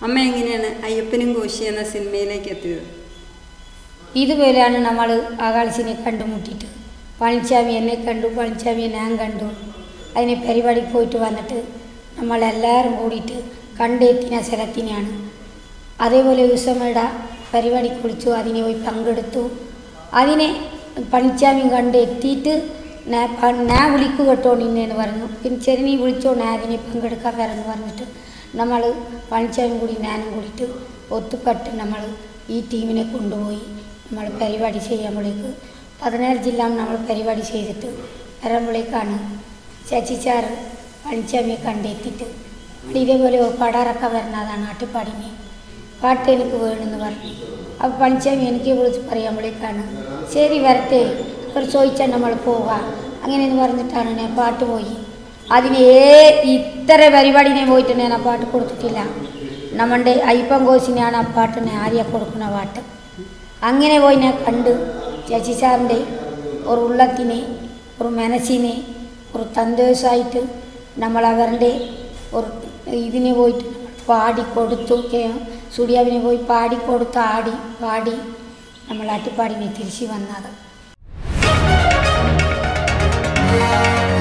അമ്മ എങ്ങനെയാണ് അയ്യപ്പനും കോശി എന്ന സിനിമയിലേക്ക് എത്തിയത് ഇതുപോലെയാണ് നമ്മൾ ആകാശിനെ കണ്ടുമുട്ടിയിട്ട് പളനിസ്വാമി എന്നെ കണ്ടു പളനിസ്വാമിയെ ഞാൻ കണ്ടു അതിന് പരിപാടി പോയിട്ട് വന്നിട്ട് നമ്മളെല്ലാവരും കൂടിയിട്ട് കണ്ടെത്തിന സ്ഥലത്തിനെയാണ് അതേപോലെ ഉസമ്മയുടെ പരിപാടി കുളിച്ചു അതിനെ പോയി പങ്കെടുത്തു അതിനെ പണിച്ചാമിയും കണ്ട് എത്തിയിട്ട് ഞാൻ പ- ഞാൻ വിളിക്കു കേട്ടോ നിന്നെന്ന് പറഞ്ഞു പിന്നെ ശരി നീ വിളിച്ചോ ഞാൻ അതിനെ പങ്കെടുക്കാൻ വരാമെന്ന് പറഞ്ഞിട്ട് നമ്മൾ പണിച്ചാമിയും കൂടി ഞാനും കൂടിയിട്ട് ഒത്തുപെട്ട് നമ്മൾ ഈ ടീമിനെ കൊണ്ടുപോയി നമ്മൾ പരിപാടി ചെയ്യുമ്പോഴേക്ക് പതിനാറ് ജില്ല നമ്മൾ പരിപാടി ചെയ്തിട്ട് വരുമ്പോഴേക്കാണ് ചച്ചിച്ചാർ പണിച്ചാമിയെ കണ്ടെത്തിയിട്ട് നമ്മൾ ഇതേപോലെ പടാറൊക്കെ വരുന്നതാണ് ആട്ടിപ്പാടിനെ പാട്ട് എനിക്ക് വേണമെന്ന് പറഞ്ഞു അപ്പോൾ പണിച്ചാമി എനിക്ക് വിളിച്ച് പറയുമ്പോഴേക്കാണ് ശരി വരട്ടെ അവർ ചോദിച്ചാൽ നമ്മൾ പോകാം അങ്ങനെയെന്ന് പറഞ്ഞിട്ടാണ് ഞാൻ പാട്ട് പോയി അതിന് ഏ ഇത്ര പരിപാടിനെ പോയിട്ട് ഞാൻ ആ പാട്ട് കൊടുത്തിട്ടില്ല നമ്മുടെ അയ്യപ്പൻ കോശിനെയാണ് ആ പാട്ടിനെ ആര്യ കൊടുക്കുന്ന പാട്ട് അങ്ങനെ പോയി ഞാൻ കണ്ട് ചേച്ചി സാറിൻ്റെ ഒരു ഉള്ളത്തിനെ ഒരു മനസ്സിനെ ഒരു സന്തോഷമായിട്ട് നമ്മൾ അവരുടെ ഒരു ഇതിനെ പോയിട്ട് പാടി കൊടുത്തു സുഡിയാവിനെ പോയി പാടി കൊടുത്ത് ആടി പാടി നമ്മൾ അട്ടിപ്പാടിനെ തിരിച്ചു വന്നത്